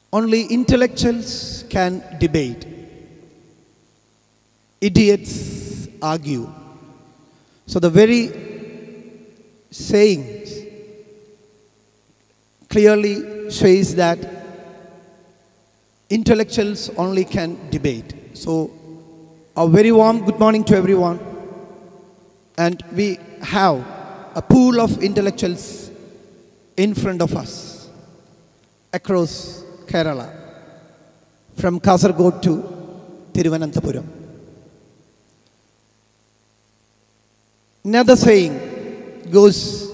only intellectuals can debate. Idiots argue. So the very sayings clearly says that intellectuals only can debate. So a very warm good morning to everyone. And we have a pool of intellectuals in front of us across Kerala, from Kasargod to Tiruvananthapuram. Another saying goes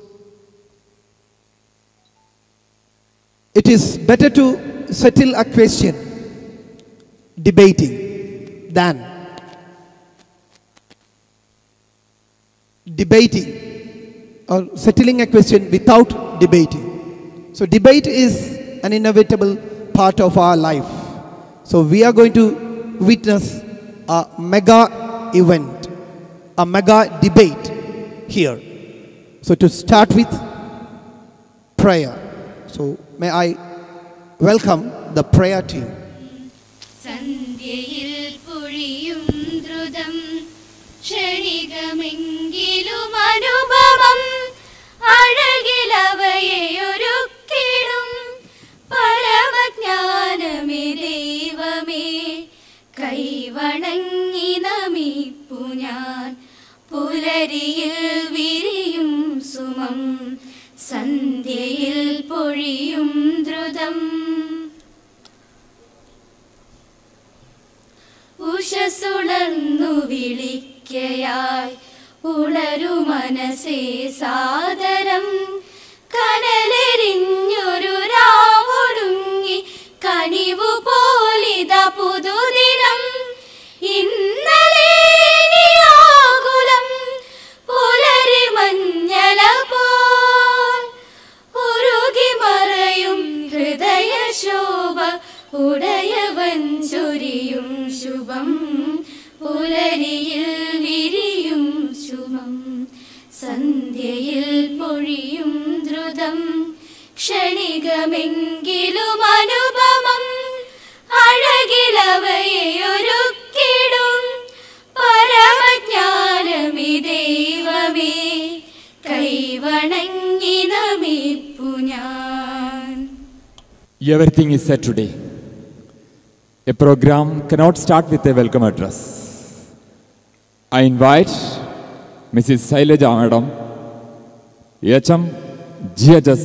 It is better to settle a question debating than debating or settling a question without debating. So, debate is an inevitable part of our life. So, we are going to witness a mega event, a mega debate here. So, to start with prayer. So, may I welcome the prayer team. സന്ധ്യയിൽ പൊഴിയും ദ്രുതം ക്ഷണികമെങ്കിലും അനുഭവം അഴകിലവയെ ഒരുക്കിടും പരമജ്ഞാനമേ ദൈവമേ കൈവണങ്ങി നമിപ്പു ഞാൻ പുലരിയിൽ വിരിയും സുമം സന്ധ്യയിൽ പൊഴിയും ദ്രുതം ഉഷസുണർന്നു വിളിക്കയായി ഉണരു മനസ്സേ സാദരം കനലെരിഞ്ഞൊരു രാവൊടുങ്ങി കനിവു പോലിത പുതുദിനം ഇന്നലെ ആകുലം പുലരി മഞ്ഞല പോൽ ഉരുകി മറയും ഹൃദയശോഭ ഉടയവൻ ചൊരിയും ശുഭം പുലരിയിൽ വിരിയും ശുഭം സന്ധ്യയിൽ പൊഴിയും ദ്രുതം ക്ഷണികമെങ്കിലും അനുപമം അഴകിലവയെ ഒരുക്കിടും പരമജ്ഞാനമി ദൈവമേ കൈവണങ്ങി നമിപ്പു ഞാൻ Everything is said today. A program cannot start with a welcome address. I invite Mrs. Sailaja Madam, HM GHS,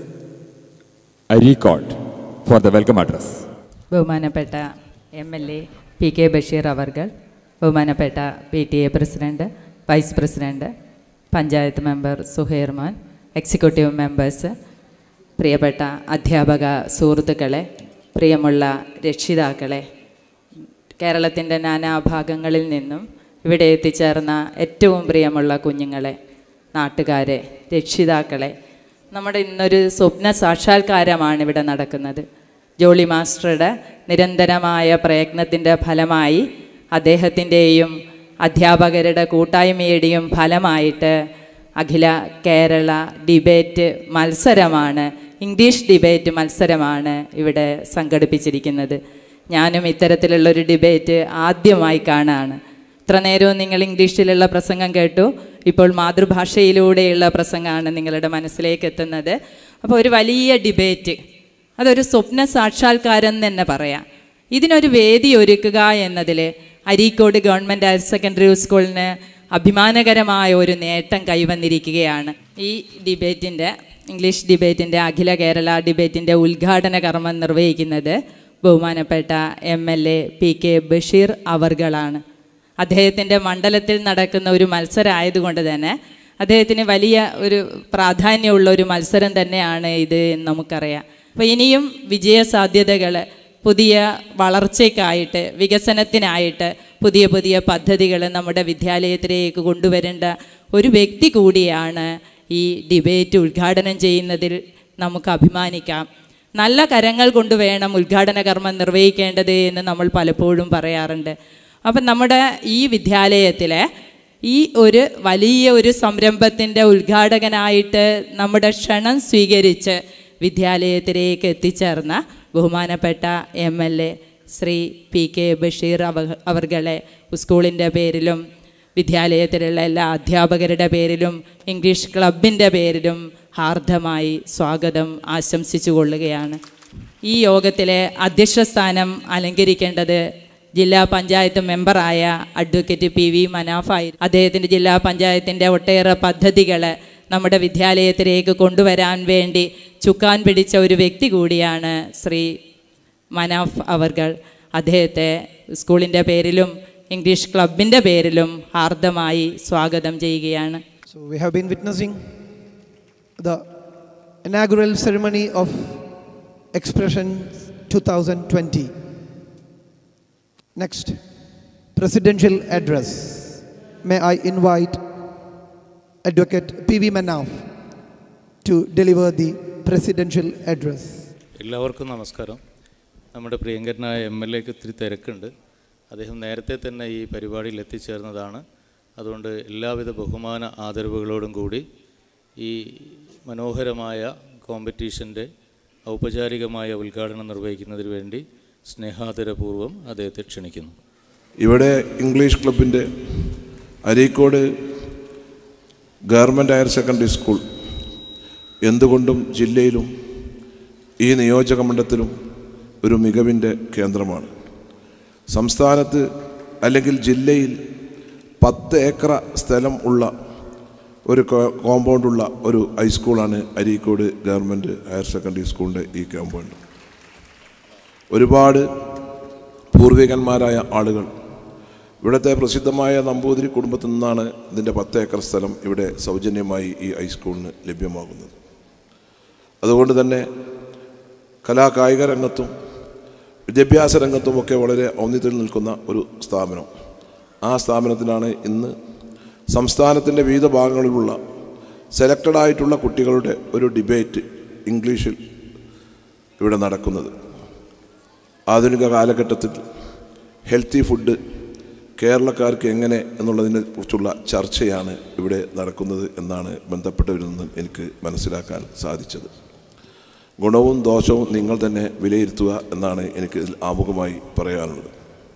I record for the welcome address. ബഹുമാനപ്പെട്ട M L A P K Basheer അവർകൾ ബഹുമാനപ്പെട്ട P T A president vice president panchayat member സുഹൈർമാൻ executive members പ്രിയപ്പെട്ട അധ്യാപക സുഹൃത്തുക്കളെ പ്രിയമുള്ള രക്ഷിതാക്കളെ കേരളത്തിൻ്റെ നാനാഭാഗങ്ങളിൽ നിന്നും ഇവിടെ എത്തിച്ചേർന്ന ഏറ്റവും പ്രിയമുള്ള കുഞ്ഞുങ്ങളെ നാട്ടുകാരെ രക്ഷിതാക്കളെ നമ്മുടെ ഇന്നൊരു സ്വപ്ന സാക്ഷാത്കാരമാണ് ഇവിടെ നടക്കുന്നത് ജോളി മാസ്റ്ററുടെ നിരന്തരമായ പ്രയത്നത്തിൻ്റെ ഫലമായി അദ്ദേഹത്തിൻ്റെയും അധ്യാപകരുടെ കൂട്ടായ്മയുടെയും ഫലമായിട്ട് അഖില കേരള ഡിബേറ്റ് മത്സരമാണ് ഇംഗ്ലീഷ് ഡിബേറ്റ് മത്സരമാണ് ഇവിടെ സംഘടിപ്പിച്ചിരിക്കുന്നത് ഞാനും ഇത്തരത്തിലുള്ളൊരു ഡിബേറ്റ് ആദ്യമായി കാണാണ് ഇത്ര നേരവും നിങ്ങൾ ഇംഗ്ലീഷിലുള്ള പ്രസംഗം കേട്ടു ഇപ്പോൾ മാതൃഭാഷയിലൂടെയുള്ള പ്രസംഗമാണ് നിങ്ങളുടെ മനസ്സിലേക്ക് എത്തുന്നത് അപ്പോൾ ഒരു വലിയ ഡിബേറ്റ് അതൊരു സ്വപ്ന സാക്ഷാത്കാരം എന്ന് തന്നെ പറയാം ഇതിനൊരു വേദി ഒരുക്കുക എന്നതിൽ അരീക്കോട് ഗവൺമെൻറ് ഹയർ സെക്കൻഡറി സ്കൂളിന് അഭിമാനകരമായ ഒരു നേട്ടം കൈവന്നിരിക്കുകയാണ് ഈ ഡിബേറ്റിൻ്റെ ഇംഗ്ലീഷ് ഡിബേറ്റിൻ്റെ അഖില കേരള ഡിബേറ്റിൻ്റെ ഉദ്ഘാടന കർമ്മം നിർവഹിക്കുന്നത് ബഹുമാനപ്പെട്ട M L A P K Basheer അവർകളാണ് അദ്ദേഹത്തിൻ്റെ മണ്ഡലത്തിൽ നടക്കുന്ന ഒരു മത്സരം ആയതുകൊണ്ട് തന്നെ അദ്ദേഹത്തിന് വലിയ ഒരു പ്രാധാന്യമുള്ള ഒരു മത്സരം തന്നെയാണ് ഇത് എന്ന് നമുക്കറിയാം അപ്പോൾ ഇനിയും വിജയ സാധ്യതകൾ പുതിയ വളർച്ചയ്ക്കായിട്ട് വികസനത്തിനായിട്ട് പുതിയ പുതിയ പദ്ധതികൾ നമ്മുടെ വിദ്യാലയത്തിലേക്ക് കൊണ്ടുവരേണ്ട ഒരു വ്യക്തി കൂടിയാണ് ഈ ഡിബേറ്റ് ഉദ്ഘാടനം ചെയ്യുന്നതിൽ നമുക്ക് അഭിമാനിക്കാം നല്ല കരങ്ങൾ കൊണ്ട് വേണം ഉദ്ഘാടന കർമ്മം നിർവഹിക്കേണ്ടത് എന്ന് നമ്മൾ പലപ്പോഴും പറയാറുണ്ട് അപ്പം നമ്മുടെ ഈ വിദ്യാലയത്തിലെ ഈ ഒരു വലിയ ഒരു സംരംഭത്തിൻ്റെ ഉദ്ഘാടകനായിട്ട് നമ്മുടെ ക്ഷണം സ്വീകരിച്ച് വിദ്യാലയത്തിലേക്ക് എത്തിച്ചേർന്ന ബഹുമാനപ്പെട്ട M L A Shri P K Basheer അവ അവർകളെ സ്കൂളിൻ്റെ പേരിലും വിദ്യാലയത്തിലുള്ള എല്ലാ അധ്യാപകരുടെ പേരിലും ഇംഗ്ലീഷ് ക്ലബിൻ്റെ പേരിലും ഹാർദമായി സ്വാഗതം ആശംസിച്ചു കൊള്ളുകയാണ് ഈ യോഗത്തിലെ അധ്യക്ഷ സ്ഥാനം അലങ്കരിക്കേണ്ടത് ജില്ലാ പഞ്ചായത്ത് മെമ്പറായ അഡ്വക്കേറ്റ് പി വി മനാഫായി അദ്ദേഹത്തിൻ്റെ ജില്ലാ പഞ്ചായത്തിൻ്റെ ഒട്ടേറെ പദ്ധതികൾ നമ്മുടെ വിദ്യാലയത്തിലേക്ക് കൊണ്ടുവരാൻ വേണ്ടി ചുക്കാൻ പിടിച്ച ഒരു വ്യക്തി കൂടിയാണ് ശ്രീ മനാഫ് അവർകൾ അദ്ദേഹത്തെ സ്കൂളിൻ്റെ പേരിലും ഇംഗ്ലീഷ് ക്ലബിൻ്റെ പേരിലും ഹാർദമായി സ്വാഗതം ചെയ്യുകയാണ് So we have been witnessing the inaugural ceremony of Expressions 2020. Next, presidential address. May I invite Advocate P.V. Manaf to deliver the presidential address. എല്ലാവർക്കും നമസ്കാരം നമ്മുടെ പ്രിയങ്കരനായ എം എൽ എക്ക് ഇത്തിരി തിരക്കുണ്ട് അദ്ദേഹം നേരത്തെ തന്നെ ഈ പരിപാടിയിൽ എത്തിച്ചേർന്നതാണ് അതുകൊണ്ട് എല്ലാവിധ ബഹുമാന ആദരവുകളോടും കൂടി ഈ മനോഹരമായ കോമ്പറ്റീഷൻ്റെ ഔപചാരികമായ ഉദ്ഘാടനം നിർവഹിക്കുന്നതിന് വേണ്ടി സ്നേഹാദരപൂർവ്വം അദ്ദേഹത്തെ ക്ഷണിക്കുന്നു ഇവിടെ ഇംഗ്ലീഷ് ക്ലബിൻ്റെ Areekode government higher secondary school എന്തുകൊണ്ടും ജില്ലയിലും ഈ നിയോജക മണ്ഡലത്തിലും ഒരു മികവിൻ്റെ കേന്ദ്രമാണ് സംസ്ഥാനത്ത് അല്ലെങ്കിൽ ജില്ലയിൽ പത്ത് ഏക്കർ സ്ഥലം ഉള്ള ഒരു കോ- കോമ്പൗണ്ടുള്ള ഒരു ഹൈസ്കൂളാണ് അരീക്കോട് ഗവൺമെൻറ് ഹയർ സെക്കൻഡറി സ്കൂളിൻ്റെ ഈ കോമ്പൗണ്ട് ഒരുപാട് പൂർവികന്മാരായ ആളുകൾ ഇവിടുത്തെ പ്രസിദ്ധമായ നമ്പൂതിരി കുടുംബത്തിൽ നിന്നാണ് ഇതിൻ്റെ പത്ത് ഏക്കർ സ്ഥലം ഇവിടെ സൗജന്യമായി ഈ ഹൈസ്കൂളിന് ലഭ്യമാകുന്നത് അതുകൊണ്ട് തന്നെ കലാ കായിക രംഗത്തും വിദ്യാഭ്യാസ രംഗത്തുമൊക്കെ വളരെ ഔന്നിത്യത്തിൽ നിൽക്കുന്ന ഒരു സ്ഥാപനം ആ സ്ഥാപനത്തിലാണ് ഇന്ന് സംസ്ഥാനത്തിൻ്റെ വിവിധ ഭാഗങ്ങളിലുള്ള സെലക്റ്റഡ് ആയിട്ടുള്ള കുട്ടികളുടെ ഒരു ഡിബേറ്റ് ഇംഗ്ലീഷിൽ ഇവിടെ നടക്കുന്നത് ആധുനിക കാലഘട്ടത്തിൽ ഹെൽത്തി ഫുഡ് കേരളക്കാർക്ക് എങ്ങനെ എന്നുള്ളതിനെ കുറിച്ചുള്ള ചർച്ചയാണ് ഇവിടെ നടക്കുന്നത് എന്നാണ് ബന്ധപ്പെട്ടവരിൽ നിന്നും എനിക്ക് മനസ്സിലാക്കാൻ സാധിച്ചത് ഗുണവും ദോഷവും നിങ്ങൾ തന്നെ വിലയിരുത്തുക എന്നാണ് എനിക്ക് ഇതിൽ ആമുഖമായി പറയാനുള്ളത്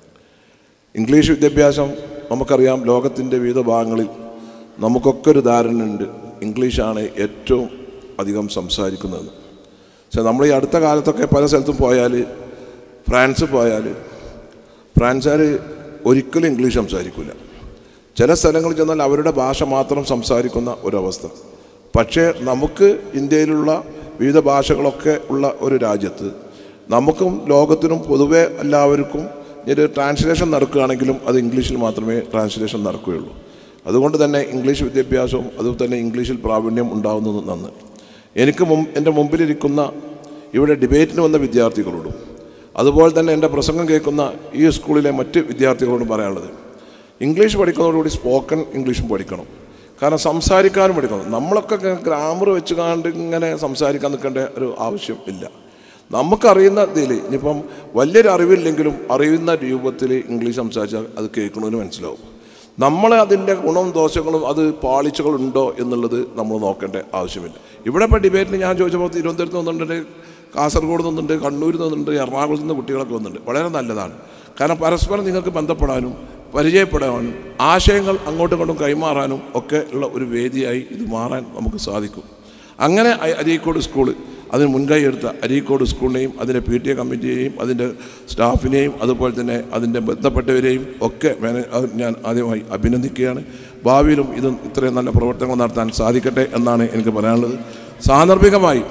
ഇംഗ്ലീഷ് വിദ്യാഭ്യാസം നമുക്കറിയാം ലോകത്തിൻ്റെ വിവിധ ഭാഗങ്ങളിൽ നമുക്കൊക്കെ ഒരു ധാരണയുണ്ട് ഇംഗ്ലീഷാണ് ഏറ്റവും അധികം സംസാരിക്കുന്നത് പക്ഷേ നമ്മൾ ഈ അടുത്ത കാലത്തൊക്കെ പല സ്ഥലത്തും പോയാൽ ഫ്രാൻസ് പോയാൽ ഫ്രാൻസുകാർ ഒരിക്കലും ഇംഗ്ലീഷ് സംസാരിക്കില്ല ചില സ്ഥലങ്ങളിൽ ചെന്നാൽ അവരുടെ ഭാഷ മാത്രം സംസാരിക്കുന്ന ഒരവസ്ഥ പക്ഷേ നമുക്ക് ഇന്ത്യയിലുള്ള വിവിധ ഭാഷകളൊക്കെ ഉള്ള ഒരു രാജ്യത്ത് നമുക്കും ലോകത്തിനും പൊതുവെ എല്ലാവർക്കും ഒരു ട്രാൻസ്ലേഷൻ നടക്കുകയാണെങ്കിലും അത് ഇംഗ്ലീഷിൽ മാത്രമേ ട്രാൻസ്ലേഷൻ നടക്കുകയുള്ളൂ അതുകൊണ്ട് തന്നെ ഇംഗ്ലീഷ് വിദ്യാഭ്യാസവും അതുപോലെ തന്നെ ഇംഗ്ലീഷിൽ പ്രാവീണ്യം ഉണ്ടാവുന്നത് നന്ന് എനിക്ക് മുമ്പ് എൻ്റെ മുമ്പിലിരിക്കുന്ന ഇവിടെ ഡിബേറ്റിന് വന്ന വിദ്യാർത്ഥികളോടും അതുപോലെ തന്നെ എൻ്റെ പ്രസംഗം കേൾക്കുന്ന ഈ സ്കൂളിലെ മറ്റ് വിദ്യാർത്ഥികളോടും പറയാനുള്ളത് ഇംഗ്ലീഷ് പഠിക്കുന്നതോടുകൂടി സ്പോക്കൺ ഇംഗ്ലീഷും പഠിക്കണം കാരണം സംസാരിക്കാനും പഠിക്കണം നമ്മളൊക്കെ ഗ്രാമർ വെച്ച് കണ്ട് ഇങ്ങനെ സംസാരിക്കാൻ നിൽക്കേണ്ട ഒരു ആവശ്യം ഇല്ല നമുക്കറിയുന്ന ഇതിൽ ഇനിയിപ്പം വലിയൊരു അറിവില്ലെങ്കിലും അറിയുന്ന രൂപത്തിൽ ഇംഗ്ലീഷ് സംസാരിച്ചാൽ അത് കേൾക്കണമെന്ന് മനസ്സിലാവും നമ്മൾ അതിൻ്റെ ഗുണവും ദോഷങ്ങളും അത് പാളിച്ചകളുണ്ടോ എന്നുള്ളത് നമ്മൾ നോക്കേണ്ട ആവശ്യമില്ല ഇവിടെ ഇപ്പോൾ ഡിബേറ്റിന് ഞാൻ ചോദിച്ചപ്പോൾ തിരുവനന്തപുരത്ത് വന്നിട്ടുണ്ട് കാസർഗോഡ് നിന്നുണ്ട് കണ്ണൂരിൽ നിന്നുണ്ട് എറണാകുളത്ത് നിന്ന് കുട്ടികളൊക്കെ വന്നിട്ടുണ്ട് വളരെ നല്ലതാണ് കാരണം പരസ്പരം നിങ്ങൾക്ക് ബന്ധപ്പെടാനും പരിചയപ്പെടാനും ആശയങ്ങൾ അങ്ങോട്ടും ഇങ്ങോട്ടും കൈമാറാനും ഒക്കെ ഉള്ള ഒരു വേദിയായി ഇത് മാറാൻ നമുക്ക് സാധിക്കും അങ്ങനെ അ- അരീക്കോട് സ്കൂള് അതിന് മുൻകൈ എടുത്ത അരീക്കോട് സ്കൂളിനെയും അതിൻ്റെ പി ടി എ കമ്മിറ്റിയെയും അതിൻ്റെ സ്റ്റാഫിനെയും അതുപോലെ തന്നെ അതിൻ്റെ ബന്ധപ്പെട്ടവരെയും ഒക്കെ മാനേ- അത് ഞാൻ ആദ്യമായി അഭിനന്ദിക്കുകയാണ് ഭാവിയിലും ഇത് ഇത്രയും നല്ല പ്രവർത്തനങ്ങൾ നടത്താൻ സാധിക്കട്ടെ എന്നാണ് എനിക്ക് പറയാനുള്ളത് സാന്ദർഭികമായി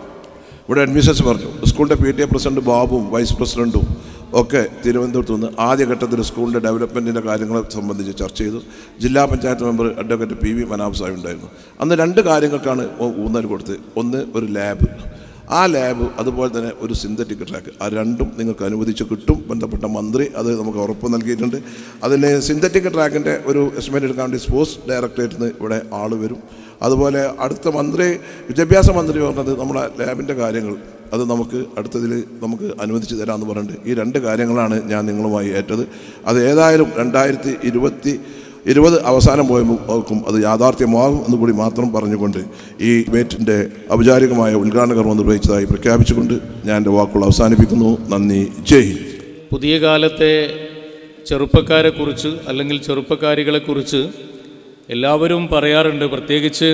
ഇവിടെ അഡ്മിഷൻസ് പറഞ്ഞു സ്കൂളിൻ്റെ പി ടി എ പ്രസിഡന്റ് ബാബുവും വൈസ് പ്രസിഡന്റും ഒക്കെ തിരുവനന്തപുരത്ത് നിന്ന് ആദ്യഘട്ടത്തിൽ സ്കൂളിൻ്റെ ഡെവലപ്മെൻറ്റിൻ്റെ കാര്യങ്ങളെ സംബന്ധിച്ച് ചർച്ച ചെയ്തു ജില്ലാ panchayat member advocate P V Manaf Sahib ഉണ്ടായിരുന്നു അന്ന് രണ്ട് കാര്യങ്ങൾക്കാണ് ഊ- ഊന്നൽ കൊടുത്ത് ഒന്ന് ഒരു ലാബ് ആ ലാബ് അതുപോലെ തന്നെ ഒരു സിന്തറ്റിക് ട്രാക്ക് ആ രണ്ടും നിങ്ങൾക്ക് അനുവദിച്ച് കിട്ടും ബന്ധപ്പെട്ട മന്ത്രി അത് നമുക്ക് ഉറപ്പ് നൽകിയിട്ടുണ്ട് അതിന് സിന്തറ്റിക് ട്രാക്കിൻ്റെ ഒരു എസ്റ്റിമേറ്റ് എടുക്കാൻ വേണ്ടി സ്പോർട്സ് ഡയറക്ടറേറ്റിൽ നിന്ന് ഇവിടെ ആൾ വരും അതുപോലെ അടുത്ത മന്ത്രി വിദ്യാഭ്യാസ മന്ത്രി പറഞ്ഞത് നമ്മുടെ ലാബിൻ്റെ കാര്യങ്ങൾ അത് നമുക്ക് അടുത്തതിൽ നമുക്ക് അനുവദിച്ച് തരാമെന്ന് പറഞ്ഞിട്ട് ഈ രണ്ട് കാര്യങ്ങളാണ് ഞാൻ നിങ്ങളുമായി ഏറ്റത് അത് ഏതായാലും രണ്ടായിരത്തി ഇരുപത്തി ഇരുപത് അവസാനം പോയവർക്കും അത് യാഥാർത്ഥ്യമാകും എന്ന് കൂടി മാത്രം പറഞ്ഞുകൊണ്ട് ഈ ഡിബേറ്റിൻ്റെ ഔപചാരികമായ ഉദ്ഘാടന കർമ്മം നിർവഹിച്ചതായി പ്രഖ്യാപിച്ചുകൊണ്ട് ഞാൻ എൻ്റെ വാക്കുകൾ അവസാനിപ്പിക്കുന്നു നന്ദി ജയ് ഹിന്ദ് പുതിയ കാലത്തെ ചെറുപ്പക്കാരെക്കുറിച്ച് അല്ലെങ്കിൽ ചെറുപ്പക്കാരികളെക്കുറിച്ച് എല്ലാവരും പറയാറുണ്ട് പ്രത്യേകിച്ച്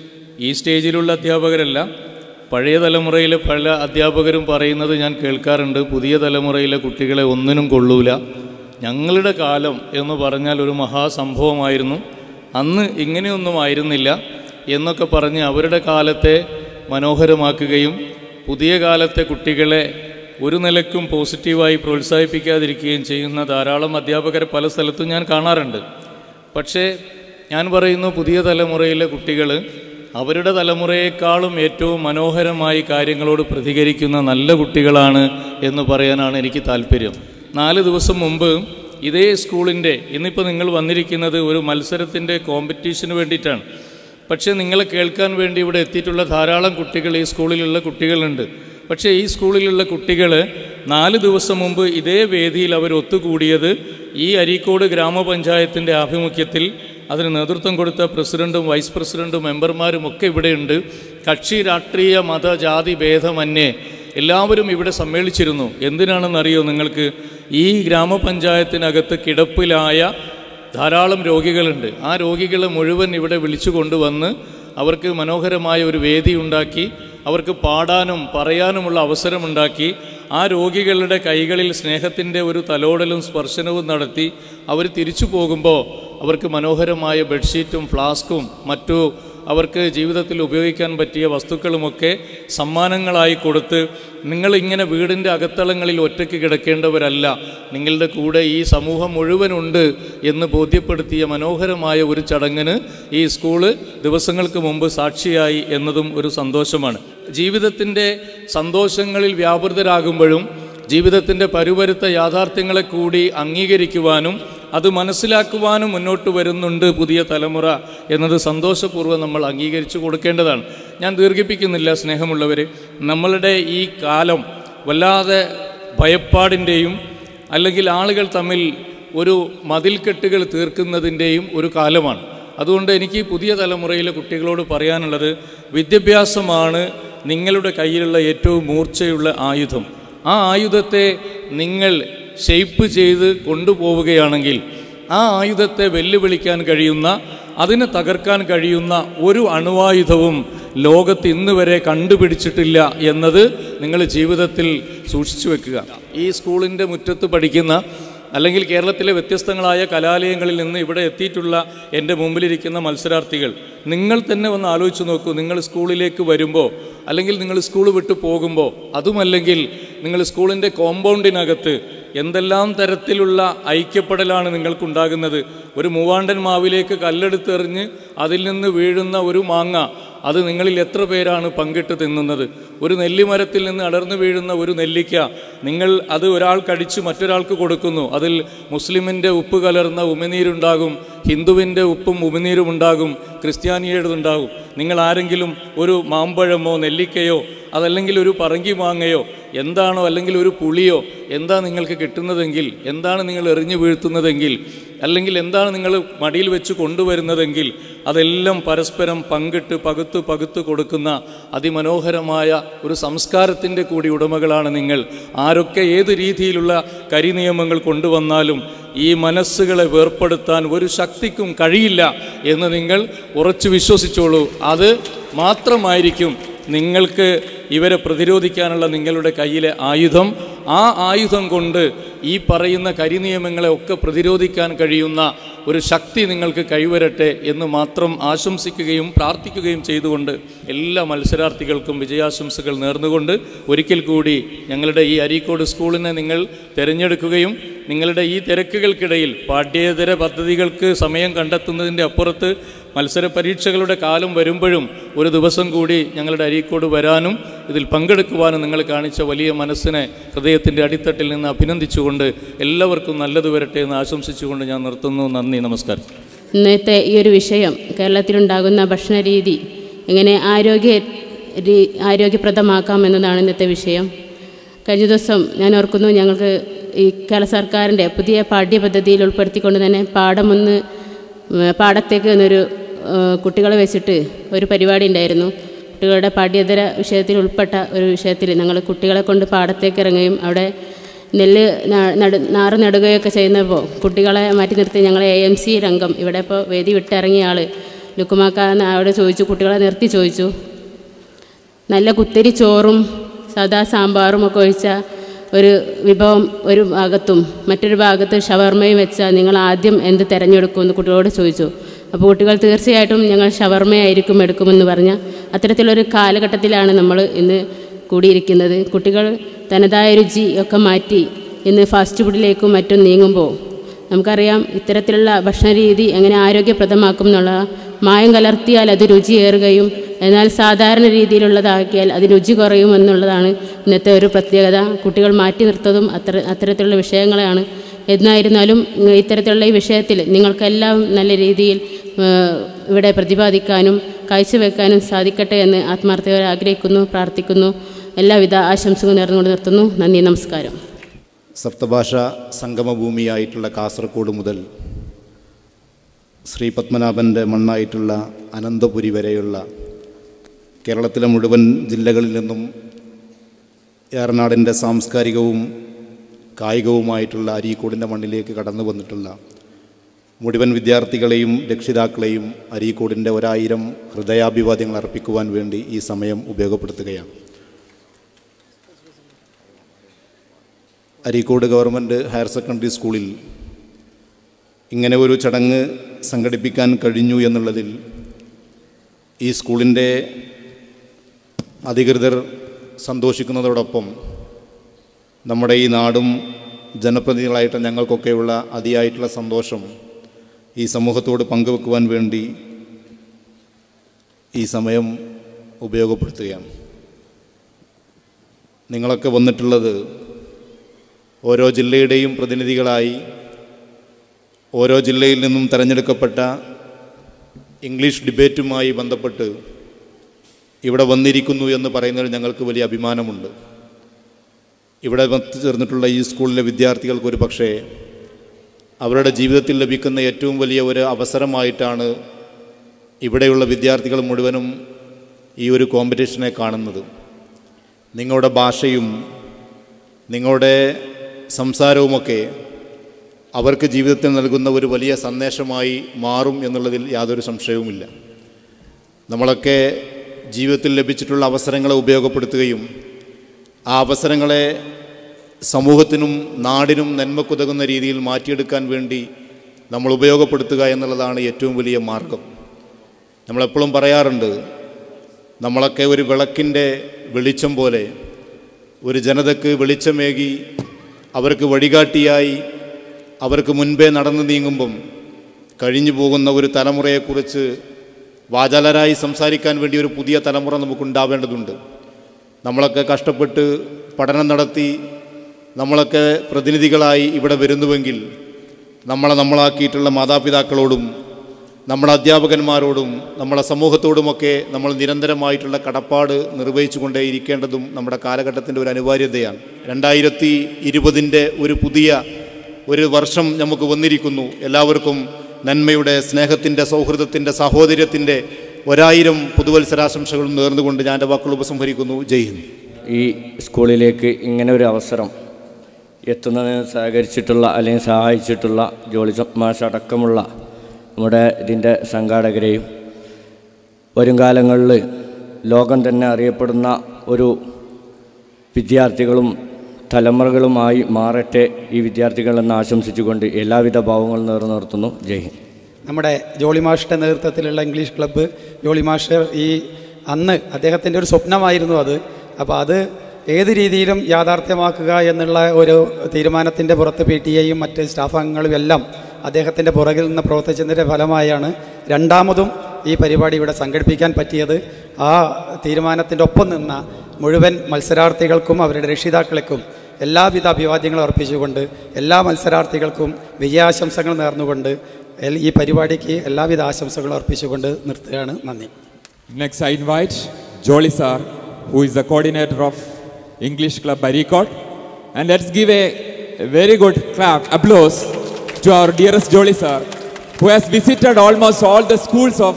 ഈ സ്റ്റേജിലുള്ള അധ്യാപകരല്ല പഴയ തലമുറയിലെ പല അധ്യാപകരും പറയുന്നത് ഞാൻ കേൾക്കാറുണ്ട് പുതിയ തലമുറയിലെ കുട്ടികളെ ഒന്നിനും കൊള്ളൂല ഞങ്ങളുടെ കാലം എന്ന് പറഞ്ഞാൽ ഒരു മഹാസംഭവമായിരുന്നു അന്ന് ഇങ്ങനെയൊന്നും ആയിരുന്നില്ല എന്നൊക്കെ പറഞ്ഞ് അവരുടെ കാലത്തെ മനോഹരമാക്കുകയും പുതിയ കാലത്തെ കുട്ടികളെ ഒരു നിലക്കും പോസിറ്റീവായി പ്രോത്സാഹിപ്പിക്കാതിരിക്കുകയും ചെയ്യുന്ന ധാരാളം അധ്യാപകരെ പല സ്ഥലത്തും ഞാൻ കാണാറുണ്ട് പക്ഷേ ഞാൻ പറയുന്നു പുതിയ തലമുറയിലെ കുട്ടികൾ അവരുടെ തലമുറയെക്കാളും ഏറ്റവും മനോഹരമായി കാര്യങ്ങളോട് പ്രതികരിക്കുന്ന നല്ല കുട്ടികളാണ് എന്ന് പറയാനാണ് എനിക്ക് താല്പര്യം നാല് ദിവസം മുമ്പ് ഇതേ സ്കൂളിൻ്റെ ഇന്നിപ്പോൾ നിങ്ങൾ വന്നിരിക്കുന്നത് ഒരു മത്സരത്തിൻ്റെ കോമ്പറ്റീഷന് വേണ്ടിയിട്ടാണ് പക്ഷേ നിങ്ങളെ കേൾക്കാൻ വേണ്ടി ഇവിടെ എത്തിയിട്ടുള്ള ധാരാളം കുട്ടികൾ ഈ സ്കൂളിലുള്ള കുട്ടികളുണ്ട് പക്ഷേ ഈ സ്കൂളിലുള്ള കുട്ടികൾ നാല് ദിവസം മുമ്പ് ഇതേ വേദിയിൽ അവർ ഒത്തുകൂടിയത് ഈ അരീക്കോട് ഗ്രാമപഞ്ചായത്തിൻ്റെ ആഭിമുഖ്യത്തിൽ അതിന് നേതൃത്വം കൊടുത്ത പ്രസിഡൻറ്റും വൈസ് പ്രസിഡൻറ്റും മെമ്പർമാരും ഒക്കെ ഇവിടെയുണ്ട് കക്ഷി രാഷ്ട്രീയ മത ജാതി ഭേദമന്യേ എല്ലാവരും ഇവിടെ സമ്മേളിച്ചിരുന്നു എന്തിനാണെന്നറിയോ നിങ്ങൾക്ക് ഈ ഗ്രാമപഞ്ചായത്തിനകത്ത് കിടപ്പിലായ ധാരാളം രോഗികളുണ്ട് ആ രോഗികളെ മുഴുവൻ ഇവിടെ വിളിച്ചു കൊണ്ടുവന്ന് അവർക്ക് മനോഹരമായ ഒരു വേദി ഉണ്ടാക്കി അവർക്ക് പാടാനും പറയാനുമുള്ള അവസരമുണ്ടാക്കി ആ രോഗികളുടെ കൈകളിൽ സ്നേഹത്തിൻ്റെ ഒരു തലോടലും സ്പർശനവും നടത്തി അവർ തിരിച്ചു പോകുമ്പോൾ അവർക്ക് മനോഹരമായ ബെഡ്ഷീറ്റും ഫ്ലാസ്കും മറ്റു അവർക്ക് ജീവിതത്തിൽ ഉപയോഗിക്കാൻ പറ്റിയ വസ്തുക്കളുമൊക്കെ സമ്മാനങ്ങളായി കൊടുത്ത് നിങ്ങളിങ്ങനെ വീടിൻ്റെ അകത്തളങ്ങളിൽ ഒറ്റയ്ക്ക് കിടക്കേണ്ടവരല്ല നിങ്ങളുടെ കൂടെ ഈ സമൂഹം മുഴുവനുണ്ട് എന്ന് ബോധ്യപ്പെടുത്തിയ മനോഹരമായ ഒരു ചടങ്ങിന് ഈ സ്കൂള് ദിവസങ്ങൾക്ക് മുമ്പ് സാക്ഷിയായി എന്നതും ഒരു സന്തോഷമാണ് ജീവിതത്തിൻ്റെ സന്തോഷങ്ങളിൽ വ്യാപൃതരാകുമ്പോഴും ജീവിതത്തിൻ്റെ പരുപരുത്ത യാഥാർത്ഥ്യങ്ങളെ കൂടി അംഗീകരിക്കുവാനും അത് മനസ്സിലാക്കുവാനും മുന്നോട്ട് വരുന്നുണ്ട് പുതിയ തലമുറ എന്നത് സന്തോഷപൂർവ്വം നമ്മൾ അംഗീകരിച്ചു കൊടുക്കേണ്ടതാണ് ഞാൻ ദീർഘിപ്പിക്കുന്നില്ല സ്നേഹമുള്ളവർ നമ്മളുടെ ഈ കാലം വല്ലാതെ ഭയപ്പാടിൻ്റെയും അല്ലെങ്കിൽ ആളുകൾ തമ്മിൽ ഒരു മതിൽക്കെട്ടുകൾ തീർക്കുന്നതിൻ്റെയും ഒരു കാലമാണ് അതുകൊണ്ട് എനിക്ക് പുതിയ തലമുറയിലെ കുട്ടികളോട് പറയാനുള്ളത് വിദ്യാഭ്യാസമാണ് നിങ്ങളുടെ കയ്യിലുള്ള ഏറ്റവും മൂർച്ചയുള്ള ആയുധം ആ ആയുധത്തെ നിങ്ങൾ ഷെയ്പ്പ് ചെയ്ത് കൊണ്ടുപോവുകയാണെങ്കിൽ ആ ആയുധത്തെ വെല്ലുവിളിക്കാൻ കഴിയുന്ന അതിനെ തകർക്കാൻ കഴിയുന്ന ഒരു അണുവായുധവും ലോകത്ത് ഇന്ന് വരെ കണ്ടുപിടിച്ചിട്ടില്ല എന്നത് നിങ്ങൾ ജീവിതത്തിൽ സൂക്ഷിച്ചു വെക്കുക ഈ സ്കൂളിൻ്റെ മുറ്റത്ത് പഠിക്കുന്ന അല്ലെങ്കിൽ കേരളത്തിലെ വ്യത്യസ്തങ്ങളായ കലാലയങ്ങളിൽ നിന്ന് ഇവിടെ എത്തിയിട്ടുള്ള എൻ്റെ മുമ്പിലിരിക്കുന്ന മത്സരാർത്ഥികൾ നിങ്ങൾ തന്നെ ഒന്ന് ആലോചിച്ച് നോക്കൂ നിങ്ങൾ സ്കൂളിലേക്ക് വരുമ്പോൾ അല്ലെങ്കിൽ നിങ്ങൾ സ്കൂൾ വിട്ടു പോകുമ്പോൾ അതുമല്ലെങ്കിൽ നിങ്ങൾ സ്കൂളിൻ്റെ കോമ്പൗണ്ടിനകത്ത് എന്തെല്ലാം തരത്തിലുള്ള ഐക്യപ്പെടലാണ് നിങ്ങൾക്കുണ്ടാകുന്നത് ഒരു മൂവാണ്ടൻ മാവിലേക്ക് കല്ലെടുത്തെറിഞ്ഞ് അതിൽ നിന്ന് വീഴുന്ന ഒരു മാങ്ങ അത് നിങ്ങളിൽ എത്ര പേരാണ് പങ്കിട്ട് തിന്നുന്നത് ഒരു നെല്ലിമരത്തിൽ നിന്ന് അടർന്നു വീഴുന്ന ഒരു നെല്ലിക്ക നിങ്ങൾ അത് ഒരാൾ കടിച്ച് മറ്റൊരാൾക്ക് കൊടുക്കുന്നു അതിൽ മുസ്ലിമിൻ്റെ ഉപ്പ് കലർന്ന ഉമിനീരുണ്ടാകും ഹിന്ദുവിൻ്റെ ഉപ്പും ഉമിനീരും ഉണ്ടാകും ക്രിസ്ത്യാനിയുടേതുണ്ടാകും നിങ്ങൾ ആരെങ്കിലും ഒരു മാമ്പഴമോ നെല്ലിക്കയോ അതല്ലെങ്കിൽ ഒരു പറങ്കി മാങ്ങയോ എന്താണോ അല്ലെങ്കിൽ ഒരു പുളിയോ എന്താ നിങ്ങൾക്ക് കിട്ടുന്നതെങ്കിൽ എന്താണ് നിങ്ങൾ എറിഞ്ഞു വീഴ്ത്തുന്നതെങ്കിൽ അല്ലെങ്കിൽ എന്താണ് നിങ്ങൾ മടിയിൽ വെച്ച് കൊണ്ടുവരുന്നതെങ്കിൽ അതെല്ലാം പരസ്പരം പങ്കിട്ട് പകുത്ത് പകുത്ത് കൊടുക്കുന്ന അതിമനോഹരമായ ഒരു സംസ്കാരത്തിൻ്റെ കൂടി ഉടമകളാണ് നിങ്ങൾ ആരൊക്കെ ഏത് രീതിയിലുള്ള കരിനിയമങ്ങൾ കൊണ്ടുവന്നാലും ഈ മനസ്സുകളെ വേർപ്പെടുത്താൻ ഒരു ശക്തിക്കും കഴിയില്ല എന്ന് നിങ്ങൾ ഉറച്ചു വിശ്വസിച്ചോളൂ അത് മാത്രമായിരിക്കും നിങ്ങൾക്ക് ഇവരെ പ്രതിരോധിക്കാനുള്ള നിങ്ങളുടെ കയ്യിലെ ആയുധം ആ ആയുധം കൊണ്ട് ഈ പറയുന്ന കരിനിയമങ്ങളെ ഒക്കെ പ്രതിരോധിക്കാൻ കഴിയുന്ന ഒരു ശക്തി നിങ്ങൾക്ക് കൈവരട്ടെ എന്ന് മാത്രം ആശംസിക്കുകയും പ്രാർത്ഥിക്കുകയും ചെയ്തുകൊണ്ട് എല്ലാ മത്സരാർത്ഥികൾക്കും വിജയാശംസകൾ നേർന്നുകൊണ്ട് ഒരിക്കൽ കൂടി ഞങ്ങളുടെ ഈ അരീക്കോട് സ്കൂളിനെ നിങ്ങൾ തിരഞ്ഞെടുക്കുകയും നിങ്ങളുടെ ഈ തിരക്കുകൾക്കിടയിൽ പാഠ്യേതര പദ്ധതികൾക്ക് സമയം കണ്ടെത്തുന്നതിൻ്റെ അപ്പുറത്ത് മത്സര പരീക്ഷകളുടെ കാലം വരുമ്പോഴും ഒരു ദിവസം കൂടി ഞങ്ങളുടെ അരീക്കോട് വരാനും ഇതിൽ പങ്കെടുക്കുവാനും നിങ്ങൾ കാണിച്ച വലിയ മനസ്സിനെ ഹൃദയത്തിൻ്റെ അടിത്തട്ടിൽ നിന്ന് അഭിനന്ദിച്ചുകൊണ്ട് എല്ലാവർക്കും നല്ലത് വരട്ടെ എന്ന് ആശംസിച്ചുകൊണ്ട് ഞാൻ നിർത്തുന്നു നന്ദി നമസ്കാരം ഇന്നത്തെ ഈ ഒരു വിഷയം കേരളത്തിലുണ്ടാകുന്ന ഭക്ഷണ രീതി എങ്ങനെ ആരോഗ്യ രീ- ആരോഗ്യപ്രദമാക്കാം എന്നതാണ് ഇന്നത്തെ വിഷയം കഴിഞ്ഞ ദിവസം ഞാൻ ഓർക്കുന്നു ഞങ്ങൾക്ക് ഈ കേരള സർക്കാരിൻ്റെ പുതിയ പാഠ്യപദ്ധതിയിൽ ഉൾപ്പെടുത്തിക്കൊണ്ട് തന്നെ പാഠം ഒന്ന് ഉം, പാടത്തേക്ക് എന്നൊരു ഏഹ്, കുട്ടികളെ വെച്ചിട്ട് ഒരു പരിപാടി ഉണ്ടായിരുന്നു കുട്ടികളുടെ പാഠ്യേതര വിഷയത്തിൽ ഉൾപ്പെട്ട ഒരു വിഷയത്തിൽ ഞങ്ങൾ കുട്ടികളെ കൊണ്ട് പാടത്തേക്ക് ഇറങ്ങുകയും അവിടെ നെല്ല് ന- നട നാറ് നടുകയൊക്കെ ചെയ്യുന്നപ്പോൾ കുട്ടികളെ മാറ്റി നിർത്തി ഞങ്ങളെ എ എം സി രംഗം ഇവിടെ ഇപ്പോൾ വേദി വിട്ടിറങ്ങിയ ആൾ ലുക്കുമാക്ക എന്ന് അവിടെ ചോദിച്ചു കുട്ടികളെ നിർത്തി ചോദിച്ചു നല്ല കുത്തരി ചോറും സാദാ സാമ്പാറും ഒക്കെ ഒഴിച്ച ഒരു വിഭവം ഒരു ഭാഗത്തും മറ്റൊരു ഭാഗത്ത് ഷവർമയും വെച്ചാൽ നിങ്ങൾ ആദ്യം എന്ത് തിരഞ്ഞെടുക്കുമെന്ന് കുട്ടികളോട് ചോദിച്ചു അപ്പോൾ കുട്ടികൾ തീർച്ചയായിട്ടും ഞങ്ങൾ ഷവർമയായിരിക്കും എടുക്കുമെന്ന് പറഞ്ഞ അത്തരത്തിലൊരു കാലഘട്ടത്തിലാണ് നമ്മൾ ഇന്ന് കൂടിയിരിക്കുന്നത് കുട്ടികൾ തനതായ രുചി ഒക്കെ മാറ്റി ഇന്ന് ഫാസ്റ്റ് ഫുഡിലേക്കും മറ്റും നീങ്ങുമ്പോൾ നമുക്കറിയാം ഇത്തരത്തിലുള്ള ഭക്ഷണ രീതി എങ്ങനെ ആരോഗ്യപ്രദമാക്കും എന്നുള്ള മായം കലർത്തിയാൽ അത് രുചിയേറുകയും എന്നാൽ സാധാരണ രീതിയിലുള്ളതാക്കിയാൽ അത് രുചി കുറയും എന്നുള്ളതാണ് ഇന്നത്തെ ഒരു പ്രത്യേകത കുട്ടികൾ മാറ്റി നിർത്തതും അത്ര അത്തരത്തിലുള്ള വിഷയങ്ങളാണ് എന്നായിരുന്നാലും ഇങ്ങ- ഇത്തരത്തിലുള്ള ഈ വിഷയത്തിൽ നിങ്ങൾക്കെല്ലാം നല്ല രീതിയിൽ ഏഹ്, ഇവിടെ പ്രതിപാദിക്കാനും കാഴ്ചവെക്കാനും സാധിക്കട്ടെ എന്ന് ആത്മാർത്ഥയോടെ ആഗ്രഹിക്കുന്നു പ്രാർത്ഥിക്കുന്നു എല്ലാവിധ ആശംസകളും നേർന്നുകൊണ്ട് നിർത്തുന്നു നന്ദി നമസ്കാരം സപ്തഭാഷ സംഗമഭൂമിയായിട്ടുള്ള കാസർഗോഡ് മുതൽ ശ്രീ പത്മനാഭൻ്റെ മണ്ണായിട്ടുള്ള അനന്തപുരി വരെയുള്ള കേരളത്തിലെ മുഴുവൻ ജില്ലകളിൽ നിന്നും ഏറനാടിൻ്റെ സാംസ്കാരികവും കായികവുമായിട്ടുള്ള അരീക്കോടിൻ്റെ മണ്ണിലേക്ക് കടന്നു വന്നിട്ടുള്ള മുഴുവൻ വിദ്യാർത്ഥികളെയും രക്ഷിതാക്കളെയും അരീക്കോടിൻ്റെ ഒരായിരം ഹൃദയാഭിവാദ്യങ്ങൾ അർപ്പിക്കുവാൻ വേണ്ടി ഈ സമയം ഉപയോഗപ്പെടുത്തുകയാണ് അരീക്കോട് ഗവൺമെൻറ് ഹയർ സെക്കൻഡറി സ്കൂളിൽ ഇങ്ങനെ ഒരു ചടങ്ങ് സംഘടിപ്പിക്കാൻ കഴിഞ്ഞു എന്നുള്ളതിൽ ഈ സ്കൂളിൻ്റെ അധികൃതർ സന്തോഷിക്കുന്നതോടൊപ്പം നമ്മുടെ ഈ നാടും ജനപ്രതിനിധികളായിട്ട് ഞങ്ങൾക്കൊക്കെയുള്ള അതിയായിട്ടുള്ള സന്തോഷം ഈ സമൂഹത്തോട് പങ്കുവെക്കുവാൻ വേണ്ടി ഈ സമയം ഉപയോഗപ്പെടുത്തുകയാണ് നിങ്ങളൊക്കെ വന്നിട്ടുള്ളത് ഓരോ ജില്ലയുടെയും പ്രതിനിധികളായി ഓരോ ജില്ലയിൽ നിന്നും തിരഞ്ഞെടുക്കപ്പെട്ട ഇംഗ്ലീഷ് ഡിബേറ്റുമായി ബന്ധപ്പെട്ട് ഇവിടെ വന്നിരിക്കുന്നു എന്ന് പറയുന്നതിൽ ഞങ്ങൾക്ക് വലിയ അഭിമാനമുണ്ട് ഇവിടെ ചേർന്നിട്ടുള്ള ഈ സ്കൂളിലെ വിദ്യാർത്ഥികൾക്ക് ഒരു പക്ഷേ അവരുടെ ജീവിതത്തിൽ ലഭിക്കുന്ന ഏറ്റവും വലിയ ഒരു അവസരമായിട്ടാണ് ഇവിടെയുള്ള വിദ്യാർത്ഥികൾ മുഴുവനും ഈ ഒരു കോമ്പറ്റീഷനെ കാണുന്നത് നിങ്ങളുടെ ഭാഷയും നിങ്ങളുടെ സംസാരവുമൊക്കെ അവർക്ക് ജീവിതത്തിൽ നൽകുന്ന ഒരു വലിയ സന്ദേശമായി മാറും എന്നുള്ളതിൽ യാതൊരു സംശയവുമില്ല നമ്മളൊക്കെ ജീവിതത്തിൽ ലഭിച്ചിട്ടുള്ള അവസരങ്ങളെ ഉപയോഗപ്പെടുത്തുകയും ആ അവസരങ്ങളെ സമൂഹത്തിനും നാടിനും നന്മക്കുതകുന്ന രീതിയിൽ മാറ്റിയെടുക്കാൻ വേണ്ടി നമ്മൾ ഉപയോഗപ്പെടുത്തുക എന്നുള്ളതാണ് ഏറ്റവും വലിയ മാർഗം നമ്മളെപ്പോഴും പറയാറുണ്ട് നമ്മളൊക്കെ ഒരു വിളക്കിൻ്റെ വെളിച്ചം പോലെ ഒരു ജനതയ്ക്ക് വെളിച്ചമേകി അവർക്ക് വഴികാട്ടിയായി അവർക്ക് മുൻപേ നടന്നു നീങ്ങുമ്പം കഴിഞ്ഞു പോകുന്ന ഒരു തലമുറയെക്കുറിച്ച് വാചാലരായി സംസാരിക്കാൻ വേണ്ടി ഒരു പുതിയ തലമുറ നമുക്കുണ്ടാവേണ്ടതുണ്ട് നമ്മളൊക്കെ കഷ്ടപ്പെട്ട് പഠനം നടത്തി നമ്മളൊക്കെ പ്രതിനിധികളായി ഇവിടെ വരുന്നുവെങ്കിൽ നമ്മളെ നമ്മളാക്കിയിട്ടുള്ള മാതാപിതാക്കളോടും നമ്മുടെ അധ്യാപകന്മാരോടും നമ്മളെ സമൂഹത്തോടുമൊക്കെ നമ്മൾ നിരന്തരമായിട്ടുള്ള കടപ്പാട് നിർവഹിച്ചു കൊണ്ടേയിരിക്കേണ്ടതും നമ്മുടെ കാലഘട്ടത്തിൻ്റെ ഒരു അനിവാര്യതയാണ് രണ്ടായിരത്തി ഇരുപതിൻ്റെ ഒരു പുതിയ ഒരു വർഷം നമുക്ക് വന്നിരിക്കുന്നു എല്ലാവർക്കും നന്മയുടെ സ്നേഹത്തിൻ്റെ സൗഹൃദത്തിൻ്റെ സാഹോദര്യത്തിൻ്റെ ഒരായിരം പുതുവത്സരാശംസകളും നേർന്നുകൊണ്ട് ഞാൻ എൻ്റെ വാക്കുകൾ ഉപസംഹരിക്കുന്നു ജയ് ഹിന്ദ് ഈ സ്കൂളിലേക്ക് ഇങ്ങനെ ഒരു അവസരം എത്തുന്നതിന് സഹകരിച്ചിട്ടുള്ള അല്ലെങ്കിൽ സഹായിച്ചിട്ടുള്ള ജോളി മാഷ് അടക്കമുള്ള നമ്മുടെ ഇതിൻ്റെ സംഘാടകരെയും വരും കാലങ്ങളിൽ ലോകം തന്നെ അറിയപ്പെടുന്ന ഒരു വിദ്യാർത്ഥികളും തലമുറകളുമായി മാറട്ടെ ഈ വിദ്യാർത്ഥികളെന്ന് ആശംസിച്ചുകൊണ്ട് എല്ലാവിധ ഭാവങ്ങളും നേർന്നു നിർത്തുന്നു ജയ് ഹിന്ദ് നമ്മുടെ ജോളി മാഷിൻ്റെ നേതൃത്വത്തിലുള്ള ഇംഗ്ലീഷ് ക്ലബ്ബ് ജോളി മാഷ് ഈ അന്ന് അദ്ദേഹത്തിൻ്റെ ഒരു സ്വപ്നമായിരുന്നു അത് അപ്പോൾ അത് ഏത് രീതിയിലും യാഥാർത്ഥ്യമാക്കുക എന്നുള്ള ഒരു തീരുമാനത്തിൻ്റെ പുറത്ത് പി ടി എയും മറ്റ് സ്റ്റാഫ് അംഗങ്ങളും എല്ലാം അദ്ദേഹത്തിൻ്റെ പുറകിൽ നിന്ന് പ്രവർത്തിച്ചതിൻ്റെ ഫലമായാണ് രണ്ടാമതും ഈ പരിപാടി ഇവിടെ സംഘടിപ്പിക്കാൻ പറ്റിയത് ആ തീരുമാനത്തിൻ്റെ ഒപ്പം നിന്ന മുഴുവൻ മത്സരാർത്ഥികൾക്കും അവരുടെ രക്ഷിതാക്കൾക്കും എല്ലാവിധ അഭിവാദ്യങ്ങളും അർപ്പിച്ചുകൊണ്ട് എല്ലാ മത്സരാർത്ഥികൾക്കും വിജയാശംസകൾ നേർന്നുകൊണ്ട് എൽ- ഈ പരിപാടിക്ക് എല്ലാവിധ ആശംസകളും അർപ്പിച്ചുകൊണ്ട് നിർത്തുകയാണ് നന്ദി Next, I invite Jolly sir, who is the coordinator of English Club Barikot. And let's give a very good clap, applause to our dearest Jolly sir who has visited almost all the schools of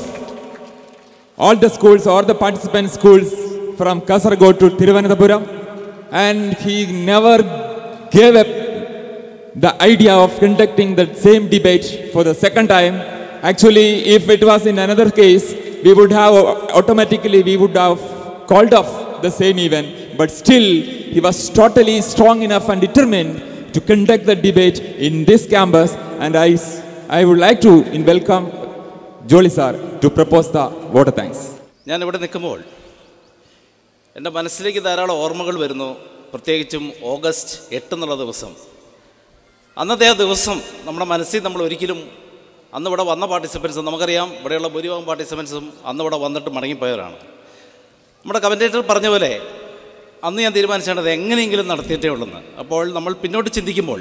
all the schools or the participant schools from Kasaragod to Thiruvananthapuram and he never gave up the idea of conducting the same debate for the second time. Actually, if it was in another case, we would have automatically we would have called off the same event. But still, he was totally strong enough and determined to conduct the debate in this campus. And I, s- I would like to in welcome Jolly sir to propose the vote of thanks. ഞാൻ ഇവിടെ നിൽക്കുമ്പോൾ എൻ്റെ മനസ്സിലേക്ക് ധാരാളം ഓർമ്മകൾ വരുന്നു പ്രത്യേകിച്ചും August എട്ട് എന്നുള്ള ദിവസം അന്നത്തെ ആ ദിവസം നമ്മുടെ മനസ്സിൽ നമ്മൾ ഒരിക്കലും അന്ന് ഇവിടെ വന്ന പാർട്ടിസിപ്പൻസും നമുക്കറിയാം ഇവിടെയുള്ള ഭൂരിഭാഗം പാർട്ടിസിപ്പൻസും അന്ന് ഇവിടെ വന്നിട്ട് മടങ്ങിപ്പോയവരാണ് നമ്മുടെ കമൻറ്റേറ്റർ പറഞ്ഞ പോലെ അന്ന് ഞാൻ തീരുമാനിച്ചാണ് അത് എങ്ങനെയെങ്കിലും നടത്തിയിട്ടേ ഉള്ളെന്ന് അപ്പോൾ നമ്മൾ പിന്നോട്ട് ചിന്തിക്കുമ്പോൾ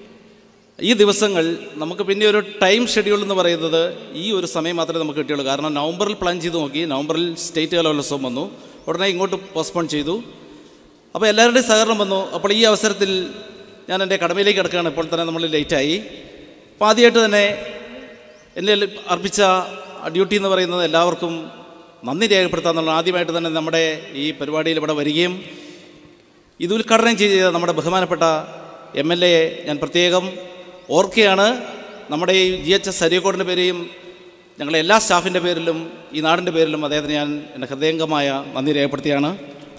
ഈ ദിവസങ്ങൾ നമുക്ക് പിന്നെ ഒരു ടൈം ഷെഡ്യൂൾ എന്ന് പറയുന്നത് ഈ ഒരു സമയം മാത്രമേ നമുക്ക് കിട്ടിയുള്ളൂ കാരണം നവംബറിൽ പ്ലാൻ ചെയ്ത് നോക്കി നവംബറിൽ സ്റ്റേറ്റ് കലോത്സവം വന്നു ഉടനെ ഇങ്ങോട്ട് പോസ്റ്റ്പോൺ ചെയ്തു അപ്പോൾ എല്ലാവരുടെയും സഹകരണം വന്നു അപ്പോൾ ഈ അവസരത്തിൽ ഞാൻ എൻ്റെ കടമയിലേക്ക് കിടക്കുകയാണ് ഇപ്പോൾ തന്നെ നമ്മൾ ലേറ്റായി അപ്പോൾ ആദ്യമായിട്ട് തന്നെ എന്നെ അർപ്പിച്ച ഡ്യൂട്ടി എന്ന് പറയുന്നത് എല്ലാവർക്കും നന്ദി രേഖപ്പെടുത്താന്നുള്ള ആദ്യമായിട്ട് തന്നെ നമ്മുടെ ഈ പരിപാടിയിൽ ഇവിടെ വരികയും ഇത് ഉദ്ഘാടനം ചെയ്ത നമ്മുടെ ബഹുമാനപ്പെട്ട എം എൽ എയെ ഞാൻ പ്രത്യേകം ഓർക്കുകയാണ് നമ്മുടെ ഈ ജി എച്ച് എസ് അരിയക്കോടിൻ്റെ പേരെയും ഞങ്ങളുടെ എല്ലാ സ്റ്റാഫിൻ്റെ പേരിലും ഈ നാടിൻ്റെ പേരിലും അദ്ദേഹത്തിന് ഞാൻ എൻ്റെ ഹൃദയംഗമായ നന്ദി രേഖപ്പെടുത്തിയാണ്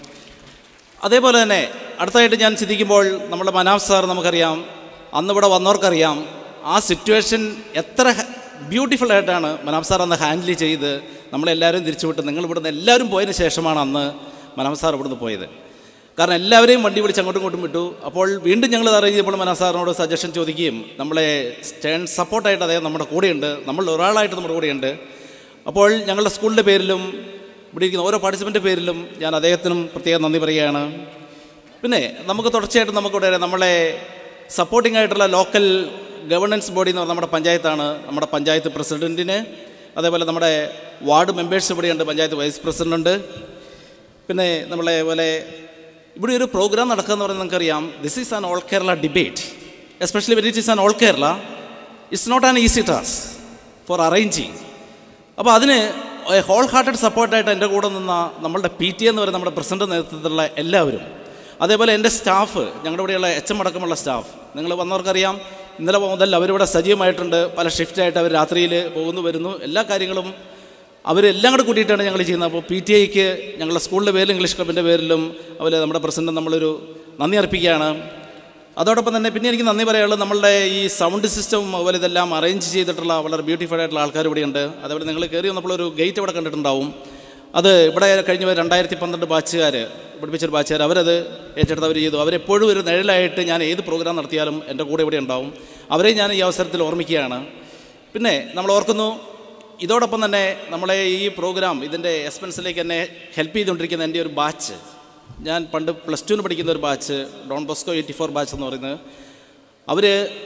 അതേപോലെ തന്നെ അടുത്തായിട്ട് ഞാൻ ചിന്തിക്കുമ്പോൾ നമ്മുടെ മനാഫ് സാർ നമുക്കറിയാം അന്ന് ഇവിടെ വന്നവർക്കറിയാം ആ സിറ്റുവേഷൻ എത്ര ബ്യൂട്ടിഫുൾ ആയിട്ടാണ് മനാഫ് സാർ അന്ന് ഹാൻഡിൽ ചെയ്ത് നമ്മളെല്ലാവരും തിരിച്ചുവിട്ട് നിങ്ങൾ ഇവിടുന്ന് എല്ലാവരും പോയതിന് ശേഷമാണ് അന്ന് മനാഫ് സാർ ഇവിടുന്ന് പോയത് കാരണം എല്ലാവരെയും വണ്ടി വിളിച്ച് അങ്ങോട്ടും ഇങ്ങോട്ടും വിട്ടു അപ്പോൾ വീണ്ടും ഞങ്ങൾ അറേഞ്ച് ചെയ്തപ്പോൾ മനാഫ് സാറിനോട് സജഷൻ ചോദിക്കുകയും നമ്മളെ സ്റ്റേൺ സപ്പോർട്ടായിട്ട് അദ്ദേഹം നമ്മുടെ കൂടെയുണ്ട് നമ്മൾ ഒരാളായിട്ട് നമ്മുടെ കൂടെയുണ്ട് അപ്പോൾ ഞങ്ങളുടെ സ്കൂളിൻ്റെ പേരിലും ഇവിടെ ഇരിക്കുന്ന ഓരോ പാർട്ടിസിപ്പൻ്റെ പേരിലും ഞാൻ അദ്ദേഹത്തിനും പ്രത്യേകം നന്ദി പറയുകയാണ് പിന്നെ നമുക്ക് തുടർച്ചയായിട്ട് നമുക്കിവിടെ നമ്മളെ സപ്പോർട്ടിംഗ് ആയിട്ടുള്ള ലോക്കൽ ഗവർണൻസ് ബോഡി എന്ന് പറഞ്ഞാൽ നമ്മുടെ പഞ്ചായത്താണ് നമ്മുടെ പഞ്ചായത്ത് പ്രസിഡൻറ്റിന് അതേപോലെ നമ്മുടെ വാർഡ് മെമ്പേഴ്സ് ഇവിടെയുണ്ട് പഞ്ചായത്ത് വൈസ് പ്രസിഡൻ്റ് പിന്നെ നമ്മളെ പോലെ ഇവിടെ ഒരു പ്രോഗ്രാം നടക്കുക എന്ന് പറയുന്നത് നമുക്കറിയാം this is an all Kerala debate especially when it is an all Kerala it's not an easy task for arranging അപ്പോൾ അതിന് ഹോൾ ഹാർട്ടഡ് സപ്പോർട്ടായിട്ട് എൻ്റെ കൂടെ നിന്ന നമ്മളുടെ പി ടി എന്ന് പറയുന്ന നമ്മുടെ പ്രസിഡന്റ് നേതൃത്വത്തിലുള്ള എല്ലാവരും അതേപോലെ എൻ്റെ സ്റ്റാഫ് ഞങ്ങളുടെ ഇവിടെയുള്ള എച്ച് എം അടക്കമുള്ള സ്റ്റാഫ് നിങ്ങൾ വന്നവർക്കറിയാം ഇന്നലെ മുതൽ അവരിവിടെ സജീവമായിട്ടുണ്ട് പല ഷിഫ്റ്റായിട്ട് അവർ രാത്രിയിൽ പോകുന്നു വരുന്നു എല്ലാ കാര്യങ്ങളും അവരെല്ലാം കൂടെ കൂട്ടിയിട്ടാണ് ഞങ്ങൾ ചെയ്യുന്നത് അപ്പോൾ പി ടി ഐക്ക് ഞങ്ങളുടെ സ്കൂളിൻ്റെ പേരിലും ഇംഗ്ലീഷ് ക്ലബിൻ്റെ പേരിലും അതുപോലെ നമ്മുടെ പ്രസിഡന്റ് നമ്മളൊരു നന്ദി അർപ്പിക്കുകയാണ് അതോടൊപ്പം തന്നെ പിന്നെ എനിക്ക് നന്ദി പറയാനുള്ളത് നമ്മളുടെ ഈ സൗണ്ട് സിസ്റ്റവും അതുപോലെ ഇതെല്ലാം അറേഞ്ച് ചെയ്തിട്ടുള്ള വളരെ ബ്യൂട്ടിഫുൾ ആയിട്ടുള്ള ആൾക്കാർ ഇവിടെയുണ്ട് അതേപോലെ നിങ്ങൾ കയറി വന്നപ്പോൾ ഒരു ഗേറ്റ് ഇവിടെ കണ്ടിട്ടുണ്ടാവും അത് ഇവിടെ കഴിഞ്ഞ ഒരു രണ്ടായിരത്തി പന്ത്രണ്ട് ബാച്ചുകാർ പഠിപ്പിച്ചൊരു ബാച്ചുകാർ അവരത് ഏറ്റെടുത്ത് അവർ ചെയ്തു അവരെപ്പോഴും ഒരു നിഴലായിട്ട് ഞാൻ ഏത് പ്രോഗ്രാം നടത്തിയാലും എൻ്റെ കൂടെ ഇവിടെ ഉണ്ടാവും അവരെ ഞാൻ ഈ അവസരത്തിൽ ഓർമ്മിക്കുകയാണ് പിന്നെ നമ്മൾ ഓർക്കുന്നു ഇതോടൊപ്പം തന്നെ നമ്മളെ ഈ പ്രോഗ്രാം ഇതിൻ്റെ എക്സ്പെൻസിലേക്ക് എന്നെ ഹെൽപ്പ് ചെയ്തുകൊണ്ടിരിക്കുന്ന എൻ്റെ ഒരു ബാച്ച് ഞാൻ പണ്ട് പ്ലസ് ടുവിന് പഠിക്കുന്ന ഒരു batch Don Bosco eighty four batch എന്ന് പറയുന്നത് അവർ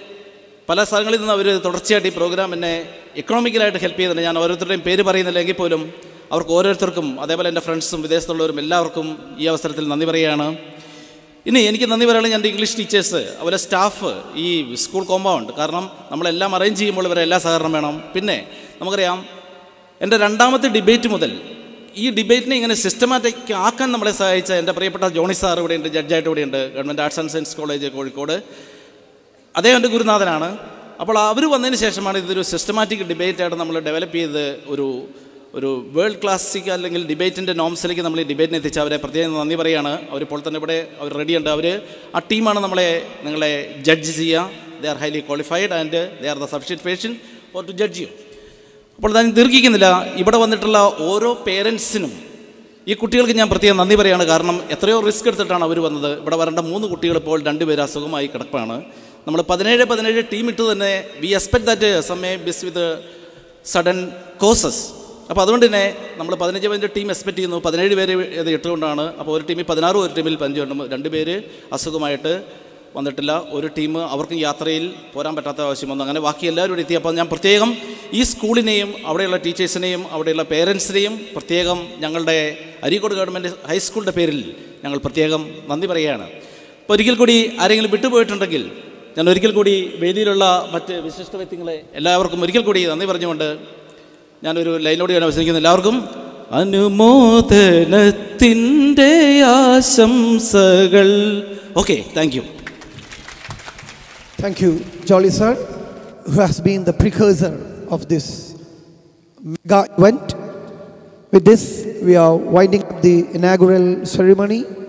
പല സ്ഥലങ്ങളിൽ നിന്ന് അവർ തുടർച്ചയായിട്ട് ഈ പ്രോഗ്രാം എന്നെ എക്കണോമിക്കലായിട്ട് ഹെൽപ്പ് ചെയ്യുന്നുണ്ട് ഞാൻ ഓരോരുത്തരുടെയും പേര് പറയുന്നില്ലെങ്കിൽ പോലും അവർക്ക് ഓരോരുത്തർക്കും അതേപോലെ എൻ്റെ ഫ്രണ്ട്സും വിദേശത്തുള്ളവരും എല്ലാവർക്കും ഈ അവസരത്തിൽ നന്ദി പറയുകയാണ് ഇനി എനിക്ക് നന്ദി പറയാനുള്ളത് എൻ്റെ ഇംഗ്ലീഷ് ടീച്ചേഴ്സ് അതുപോലെ സ്റ്റാഫ് ഈ സ്കൂൾ കോമ്പൗണ്ട് കാരണം നമ്മളെല്ലാം അറേഞ്ച് ചെയ്യുമ്പോൾ ഇവരെ എല്ലാ സഹകരണം വേണം പിന്നെ നമുക്കറിയാം എൻ്റെ രണ്ടാമത്തെ ഡിബേറ്റ് മുതൽ ഈ ഡിബേറ്റിനെ ഇങ്ങനെ സിസ്റ്റമാറ്റിക് ആക്കാൻ നമ്മളെ സഹായിച്ച എൻ്റെ പ്രിയപ്പെട്ട ജോണി സാർ ഇവിടെയുണ്ട് ജഡ്ജായിട്ട് ഇവിടെയുണ്ട് government arts and science college Kozhikode അദ്ദേഹം എൻ്റെ ഗുരുനാഥനാണ് അപ്പോൾ അവർ വന്നതിന് ശേഷമാണ് ഇതൊരു സിസ്റ്റമാറ്റിക് ഡിബേറ്റായിട്ട് നമ്മൾ ഡെവലപ്പ് ചെയ്ത് ഒരു ഒരു വേൾഡ് ക്ലാസിക് അല്ലെങ്കിൽ ഡിബേറ്റിൻ്റെ നോംസിലേക്ക് നമ്മൾ ഈ ഡിബേറ്റിനെ എത്തിച്ച് അവരെ പ്രത്യേകം നന്ദി പറയുകയാണ് അവരിപ്പോൾ തന്നെ ഇവിടെ അവർ റെഡിയുണ്ട് അവർ ആ ടീമാണ് നമ്മളെ നിങ്ങളെ ജഡ്ജ് ചെയ്യുക they are highly qualified and they are the sufficient patient for to judge you അപ്പോൾ ഞാൻ ദീർഘിക്കുന്നില്ല ഇവിടെ വന്നിട്ടുള്ള ഓരോ പേരൻസിനും ഈ കുട്ടികൾക്ക് ഞാൻ പ്രത്യേകം നന്ദി പറയുകയാണ് കാരണം എത്രയോ റിസ്ക് എടുത്തിട്ടാണ് അവർ വന്നത് ഇവിടെ വരേണ്ട മൂന്ന് കുട്ടികൾ ഇപ്പോൾ രണ്ടുപേര് അസുഖമായി കിടപ്പാണ് നമ്മൾ പതിനേഴ് പതിനേഴ് ടീം ഇട്ട് തന്നെ we expect that some may be with sudden causes അപ്പോൾ അതുകൊണ്ട് തന്നെ നമ്മൾ പതിനഞ്ച് പതിനഞ്ച് ടീം എക്സ്പെക്ട് ചെയ്യുന്നു പതിനേഴ് പേര് ഇത് ഇട്ടുകൊണ്ടാണ് അപ്പോൾ ഒരു ടീമിൽ പതിനാറും ഒരു ടീമിൽ പതിനഞ്ചുണ്ട് രണ്ട് പേര് അസുഖമായിട്ട് വന്നിട്ടില്ല ഒരു ടീം അവർക്കും യാത്രയിൽ പോരാൻ പറ്റാത്ത ആവശ്യം വന്നു അങ്ങനെ ബാക്കി എല്ലാവരും ഇവിടെ എത്തി അപ്പോൾ ഞാൻ പ്രത്യേകം ഈ സ്കൂളിനെയും അവിടെയുള്ള ടീച്ചേഴ്സിനെയും അവിടെയുള്ള പേരൻസിനെയും പ്രത്യേകം ഞങ്ങളുടെ അരീക്കോട് ഗവൺമെൻറ് ഹൈസ്കൂളിൻ്റെ പേരിൽ ഞങ്ങൾ പ്രത്യേകം നന്ദി പറയുകയാണ് അപ്പോൾ ഒരിക്കൽ കൂടി ആരെങ്കിലും വിട്ടുപോയിട്ടുണ്ടെങ്കിൽ ഞാൻ ഒരിക്കൽ കൂടി വേദിയിലുള്ള മറ്റ് വിശിഷ്ട വ്യക്തികളെ എല്ലാവർക്കും ഒരിക്കൽ കൂടി നന്ദി പറഞ്ഞുകൊണ്ട് ഞാനൊരു ലൈനിലൂടെ ഞാൻ അവസാനിക്കുന്നത് എല്ലാവർക്കും അനുമോദനത്തിൻ്റെ ആശംസകൾ okay thank you Thank you, Jolly sir, who has been the precursor of this mega event. With this, we are winding up the inaugural ceremony